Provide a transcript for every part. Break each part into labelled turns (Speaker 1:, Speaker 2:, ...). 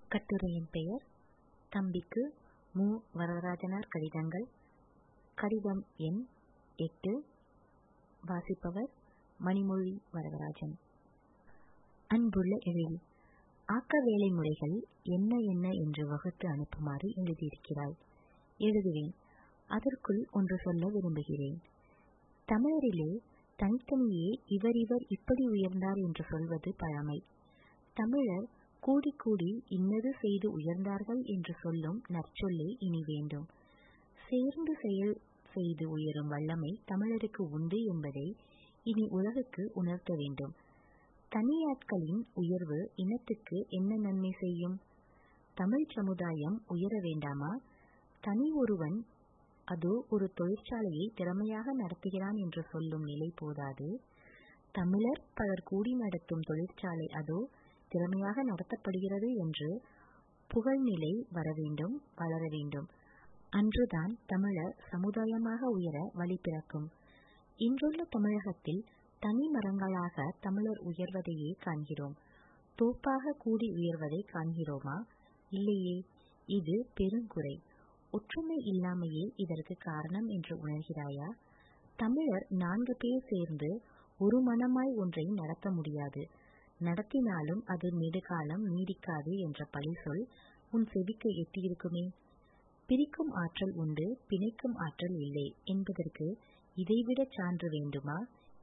Speaker 1: கட்டுரையின் பெயர் தம்பிக்கு மு. வரதராஜனார் கடிதங்கள் கடிதம் எண் எட்டு வாசிப்பவர் மணிமொழி வரதராஜன் அன்புள்ள எழில் ஆக்க வேலை முறைகள் என்ன என்ன என்று வகுத்து அனுப்புமாறு எழுதியிருக்கிறாய் எழுதுவேன் அதற்குள் ஒன்று சொல்ல விரும்புகிறேன் தமிழரிலே தனித்தனியே இவர் இவர் இப்படி உயர்ந்தார் என்று சொல்வது பழமை தமிழர் கூடி கூடி இன்னது செய்து உயர்ந்தார்கள் என்று சொல்லும் நற்சொல்லே இனி வேண்டும் சேர்ந்து செயல் செய்து உயரும் வல்லமை தமிழருக்கு உண்டு என்பதை இனி உலகுக்கு உணர்த்த வேண்டும் தனியாட்களின் உயர்வு இனத்துக்கு என்ன நன்மை செய்யும் தமிழ் சமுதாயம் உயர வேண்டாமா தனி ஒருவன் அதோ ஒரு தொழிற்சாலையை திறமையாக நடத்துகிறான் என்று சொல்லும் நிலை போதாது தமிழர் பலர் கூடி நடத்தும் தொழிற்சாலை அதோ திறமையாக நடத்தப்படுகிறது என்று புகழ்நிலை வர வேண்டும் வளர வேண்டும் அன்றுதான் தமிழர் சமுதாயமாக உயர வழி பிறக்கும் இன்றுள்ள தமிழகத்தில் தனி மரங்களாக தமிழர் உயர்வதையே காண்கிறோம் தோப்பாக கூடி உயர்வதை காண்கிறோமா இல்லையே இது பெருங்குறை ஒற்றுமை இல்லாமையே இதற்கு காரணம் என்று உணர்கிறாயா தமிழர் நான்கு பேர் சேர்ந்து ஒரு மனமாய் ஒன்றை நடத்த முடியாது நடத்தினாலும் அது நெடுகாலம் நீடிக்காது என்ற பழி சொல் உன் செவிக்கு எட்டியிருக்குமே பிரிக்கும் ஆற்றல் உண்டு பிணைக்கும் ஆற்றல் இல்லை என்பதற்கு இதைவிட சான்று வேண்டுமா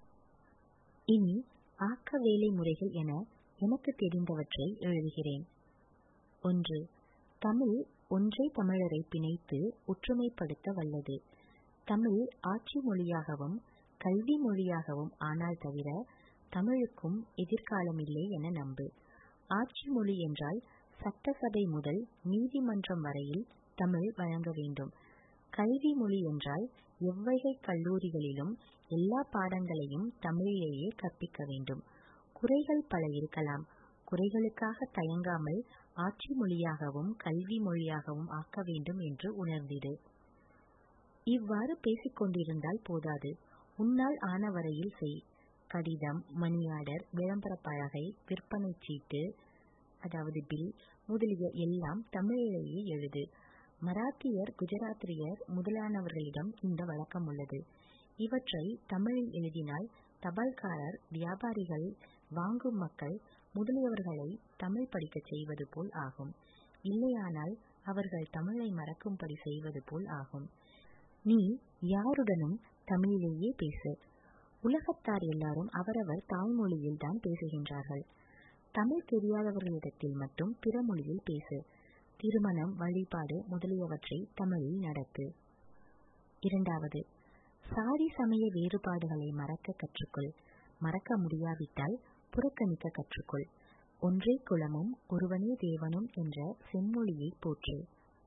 Speaker 1: இனி ஆக்க வேலை முறைகள் என எனக்கு தெரிந்தவற்றை எழுதுகிறேன் ஒன்று தமிழ் ஒன்றை தமிழரை பிணைத்து ஒற்றுமைப்படுத்த வல்லது தமிழ் ஆட்சி மொழியாகவும் கல்வி மொழியாகவும் ஆனால் தவிர தமிழுக்கும் எதிர்காலமில்லை என நம்பு ஆட்சி மொழி என்றால் சட்டசபை முதல் நீதிமன்றம் வரையில் தமிழ் வழங்க வேண்டும் கல்வி மொழி என்றால் எவ்வகை கல்லூரிகளிலும் எல்லா பாடங்களையும் தமிழிலேயே கற்பிக்க வேண்டும் குறைகள் பல இருக்கலாம் குறைகளுக்காக தயங்காமல் ஆட்சி மொழியாகவும் கல்வி மொழியாகவும் ஆக்க வேண்டும் என்று உணர்ந்திடு இவ்வாறு பேசிக் கொண்டிருந்தால் போதாது உன்னால் ஆன வரையில் செய் கடிதம் மணி ஆர்டர் விளம்பர பலகை விற்பனை சீட்டு அதாவது பில் முதலிய எல்லாம் தமிழிலேயே எழுது மராத்தியர் குஜராத்தியர் முதலானவர்களிடம் இந்த வழக்கம் உள்ளது இவற்றை தமிழில் எழுதினால் தபால்காரர் வியாபாரிகள் வாங்கும் மக்கள் முதலியவர்களை தமிழ் படிக்கச் செய்வது போல் ஆகும் இல்லையானால் அவர்கள் தமிழை மறக்கும்படி செய்வது போல் ஆகும் நீ யாருடனும் தமிழிலேயே பேசு உலகத்தார் எல்லாரும் அவரவர் தாய்மொழியில் தான் பேசுகின்றார்கள் தமிழ் தெரியாதவர்களிடத்தில் மட்டும் பிற மொழியில் பேசு திருமணம் வழிபாடு முதலியவற்றை தமிழில் நடத்து இரண்டாவது சாதி சமய வேறுபாடுகளை மறக்க கற்றுக்கொள் மறக்க முடியாவிட்டால் புறக்கணிக்க கற்றுக்கொள் ஒன்றே குலமும் ஒருவனே தேவனும் என்ற செம்மொழியை போற்று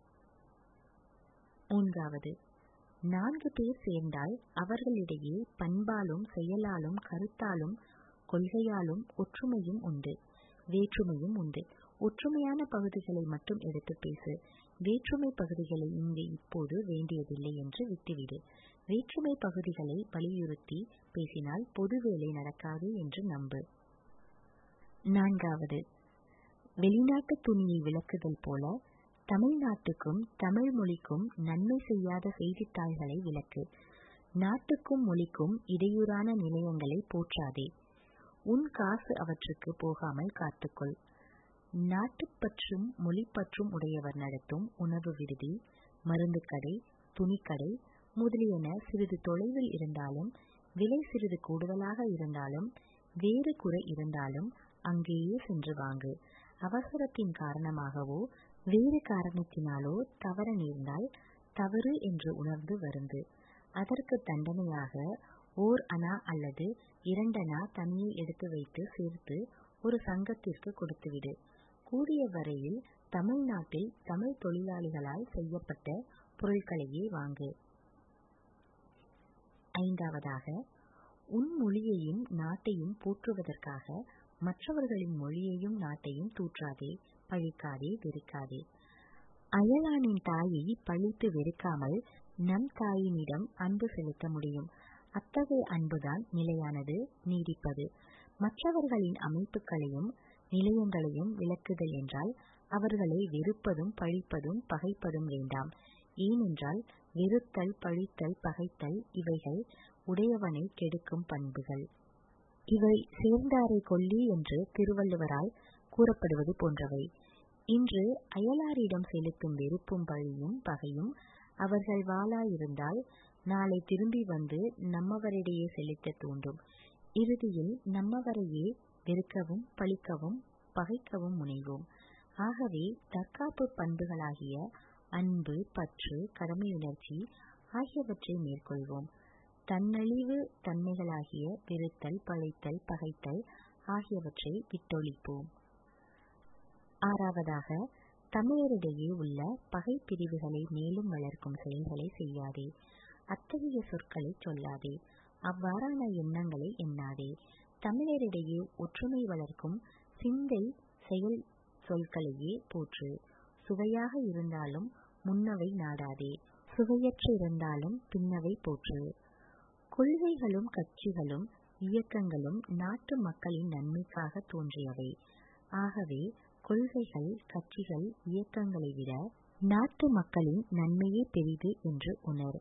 Speaker 1: மூன்றாவது நான்கு பேர் சேர்ந்தால் அவர்களிடையே பண்பாலும் செயலாலும் கருத்தாலும் கொள்கையாலும் ஒற்றுமையும் உண்டு வேற்றுமையும் உண்டு ஒற்றுமையான பகுதிகளை மட்டும் எடுத்து பேசு வேற்றுமை பகுதிகளை இங்கு இப்போது வேண்டியதில்லை என்று விட்டுவிடு வேற்றுமை பகுதிகளை வலியுறுத்தி பேசினால் பொது வேலை நடக்காது என்று நம்பு நான்காவது வெளிநாட்டு துணியை விளக்குதல் போல தமிழ்நாட்டுக்கும் தமிழ் மொழிக்கும் நன்மை செய்யாத செய்தித்தாள்களை விளக்கு நாட்டுக்கும் மொழிக்கும் இடையூறான நிலையங்களை போற்றாதே உன் காசு அவற்றுக்கு போகாமல் காத்துக்கொள் நாட்டுப்பற்றும் மொழிப்பற்றும் உடையவர் நடத்தும் உணவு விடுதி மருந்து கடை துணிக்கடை முதலியன சிறிது தொலைவில் இருந்தாலும் விலை சிறிது கூடுதலாக இருந்தாலும் வேறு குறை இருந்தாலும் அங்கேயே சென்று வாங்கு அவசரத்தின் காரணமாகவோ வேறு காரணத்தினாலோ தவற நேர்ந்தால் தவறு என்று உணர்ந்து வருந்து அதற்கு தண்டனையாக ஓர் அணா அல்லது இரண்டனா தனியே எடுத்து வைத்து சேர்த்து ஒரு சங்கத்திற்கு கொடுத்துவிடு கூடிய வரையில் தமிழ்நாட்டில் தமிழ் தொழிலாளிகளால் செய்யப்பட்ட பொருட்களையே வாங்கு ஐந்தாவதாக உன் மொழியையும் நாட்டையும் போற்றுவதற்காக மற்றவர்களின் மொழியையும் நாட்டையும் தூற்றாதே பழிக்காதே வெறுக்காதே அயலானின் தாயை பழித்து வெறுக்காமல் நம் தாயினிடம் அன்பு செலுத்த முடியும் அத்தகைய அன்புதான் நிலையானது நீடிப்பது மற்றவர்களின் அமைப்புகளையும் நிலையங்களையும் விளக்குதல் என்றால் அவர்களை வெறுப்பதும் பழிப்பதும் பகைப்பதும் வேண்டாம் ஏனென்றால் வெறுத்தல் பழித்தல் பகைத்தல் இவைகள் உடையவனை கெடுக்கும் பண்புகள் இவை சேர்ந்தாரை கொல்லி என்று திருவள்ளுவரால் கூறப்படுவது போன்றவை இன்று அயலாரிடம் செலுத்தும் வெறுப்பும் பழியும் பகையும் அவர்கள் வாளாயிருந்தால் நாளை திரும்பி வந்து நம்மவரிடையே செலுத்த தூண்டும் இறுதியில் நம்மவரையே வெறுக்கவும் பழிக்கவும் பகைக்கவும் முனைவோம் ஆகவே தற்காப்பு பண்புகளாகிய அன்பு பற்று கடமையுணர்ச்சி ஆகியவற்றை மேற்கொள்வோம் தன்னழிவு தன்மைகளாகிய வெறுத்தல் பழைத்தல் பகைத்தல் ஆகியவற்றை விட்டொழிப்போம் ஆறாவதாக தமிழரிடையே உள்ள பகை பிரிவுகளை மேலும் வளர்க்கும் செயல்களை செய்யாதே அத்தகைய சொற்களை சொல்லாதே அவ்வாறான எண்ணங்களை எண்ணாதே தமிழரிடையே ஒற்றுமை வளர்க்கும் சிந்தை செயல் சொற்களையே போற்று சுவையாக இருந்தாலும் முன்னவை நாடாதே சுவையற்று இருந்தாலும் பின்னவை போற்று கொள்கைகளும் கட்சிகளும் இயக்கங்களும் நாட்டு மக்களின் நன்மைக்காக தோன்றியவை ஆகவே கொள்கைகள் கட்சிகள் இயக்கங்களை விட நாட்டு மக்களின் நன்மையே பெரிது என்று உணர்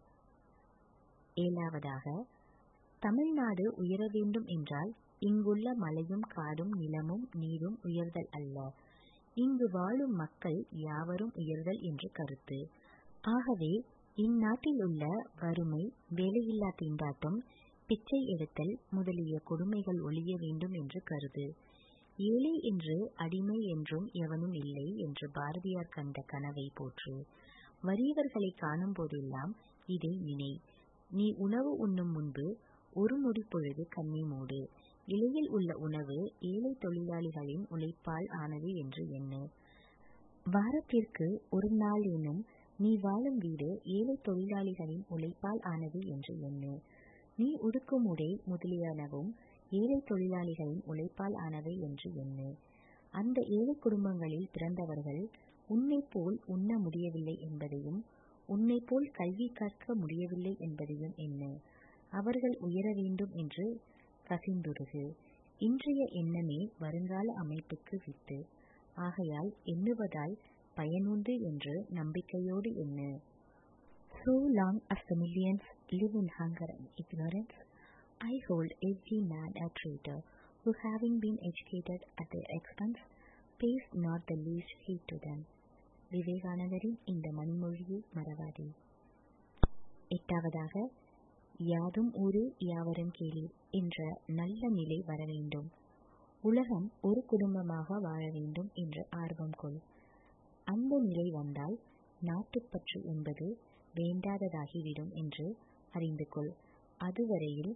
Speaker 1: ஏழாவதாக தமிழ்நாடு உயர வேண்டும் என்றால் இங்குள்ள மலையும் காடும் நிலமும் நீரும் உயர்தல் அல்ல இங்கு வாழும் மக்கள் யாவரும் உயர்தல் என்று கருத்து ஆகவே இந்நாட்டில் உள்ள வறுமை வேலையில்லா திண்டாட்டம் பிச்சை எடுத்தல் முதலிய கொடுமைகள் ஒழிய வேண்டும் என்று கருது ஏழை என்று அடிமை என்றும் எவனும் இல்லை என்று பாரதியார் கண்ட கனவை போற்று வறியவர்களை காணும் போதெல்லாம் இதை நினை நீ உணவு உண்ணும் முன்பு ஒரு நொடி பொழுது கண்ணை மூடு இலையில் உள்ள உணவு ஏழை தொழிலாளிகளின் உழைப்பால் ஆனது என்று எண்ணு வாரத்திற்கு ஒரு நாள் எனும் நீ வாழும் வீடு ஏழை தொழிலாளிகளின் உழைப்பால் ஆனது என்று எண்ணு நீ உடுக்கும் உடை முதலியானவும் ஏழை தொழிலாளிகளின் உழைப்பால் ஆனவை என்று எண்ணு அந்த ஏழை குடும்பங்களில் பிறந்தவர்கள் உன்னை போல் உண்ண முடியவில்லை என்பதையும் உன்னை போல் கல்வி கற்க முடியவில்லை என்பதையும் எண்ணு அவர்கள் உயர வேண்டும் என்று கசிந்துருகு இன்றைய எண்ணமே வருங்கால அமைப்புக்கு வித்து ஆகையால் எண்ணுவதால் பயனுண்டு என்று நம்பிக்கையோடு எண்ணு So long as the millions live in hunger and ignorance, I hold every man a traitor, who having been educated at their expense, pays not the least heed to them. விவேகானந்தரின் இந்த மணிமொழியை மறவாதே எட்டாவதாக யாதும் ஊரே யாவரும் கேளீர் என்ற நல்ல நிலை வர வேண்டும் உலகம் ஒரு குடும்பமாக வாழ வேண்டும் என்ற ஆர்வம் கொள் அந்த நிலை வந்தால் நாட்டுப்பற்று என்பது வேண்டாததாகிவிடும் என்று அறிந்து கொள் அதுவரையில்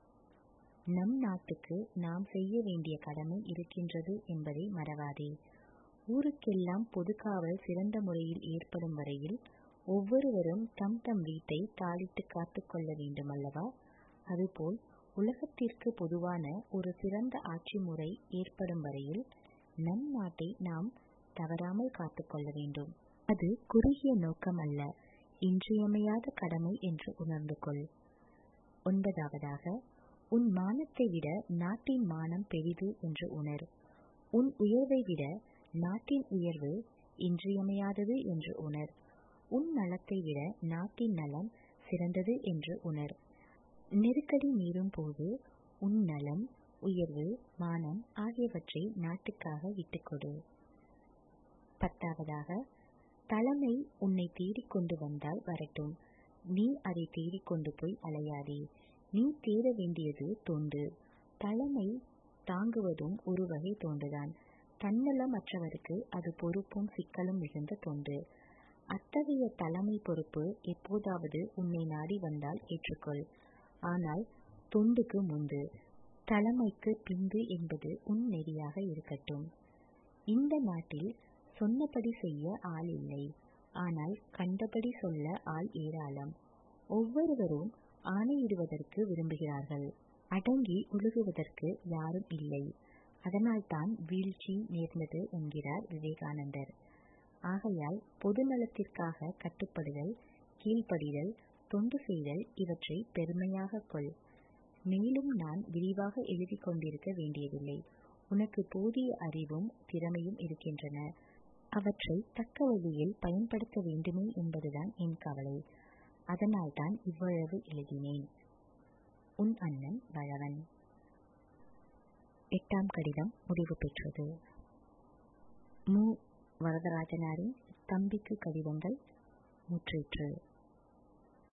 Speaker 1: நம் நாட்டுக்கு நாம் செய்ய வேண்டிய கடமை இருக்கின்றது என்பதை மறவாதே ஊருக்கெல்லாம் பொதுக்காவல் சிறந்த முறையில் ஏற்படும் வரையில் ஒவ்வொருவரும் தம் தம் வீட்டை தாளிட்டு காத்துக் கொள்ள வேண்டும் அல்லவா அதுபோல் உலகத்திற்கு பொதுவான ஒரு சிறந்த ஆட்சி முறை ஏற்படும் வரையில் நம் நாட்டை நாம் தவறாமல் காத்துக்கொள்ள வேண்டும் அது குறுகிய நோக்கம் அல்ல இன்றியமையாத கடமை என்று உணர்ந்து கொள் ஒன்பதாவதாக உன் மானத்தை விட நாட்டின் மானம் பெரிது என்று உணர் உன் உயர்வை விட நாட்டின் உயர்வு இன்றியமையாதது என்று உணர் உன் நலத்தை விட நாட்டின் நலம் சிறந்தது என்று உணர் நெருக்கடி மீறும் போது உன் நலம் உயர்வு மானம் ஆகியவற்றை நாட்டுக்காக விட்டுக்கொடு பத்தாவதாக தலைமை உன்னை தேடிக்கொண்டு வந்தால் வரட்டும் நீ அதை தேடிக்கொண்டு போய் அலையாதே நீ தேட வேண்டியது தொண்டு தலைமை தாங்குவதும் ஒரு வகை தொண்டுதான் தன்னலமற்றவருக்கு அது பொறுப்பும் சிக்கலும் மிகுந்த தொண்டு அத்தகைய தலைமை பொறுப்பு எப்போதாவது உன்னை நாடி வந்தால் ஏற்றுக்கொள் ஆனால் தொண்டுக்கு முந்து தலைமைக்கு பிந்து என்பது உன் நெறியாக இருக்கட்டும் இந்த நாட்டில் சொன்னபடி செய்ய ஆள் இல்லை ஆனால் கண்டபடி சொல்ல ஆள் ஏராளம் ஒவ்வொருவரும் ஆணையிடுவதற்கு விரும்புகிறார்கள் அடங்கி ஒழுகுவதற்கு யாரும் இல்லை அதனால்தான் வீழ்ச்சி நேர்ந்தது என்கிறார் விவேகானந்தர் ஆகையால் பொது நலத்திற்காக கட்டுப்படுதல் கீழ்ப்படிதல் தொண்டு செய்தல் இவற்றை பெருமையாக கொள் மேலும் நான் விரிவாக எழுதிக் கொண்டிருக்க வேண்டியதில்லை உனக்கு போதிய அறிவும் திறமையும் இருக்கின்றன அவற்றை தக்க வழியில் பயன்படுத்த வேண்டுமே என்பதுதான் என் கவலை அதனால்தான் இவ்வளவு எழுதினேன் உன் அண்ணன் வளவன் எட்டாம் கடிதம் முடிவு பெற்றது மு வரதராஜனாரின் தம்பிக்கு கடிதங்கள் முற்றிற்று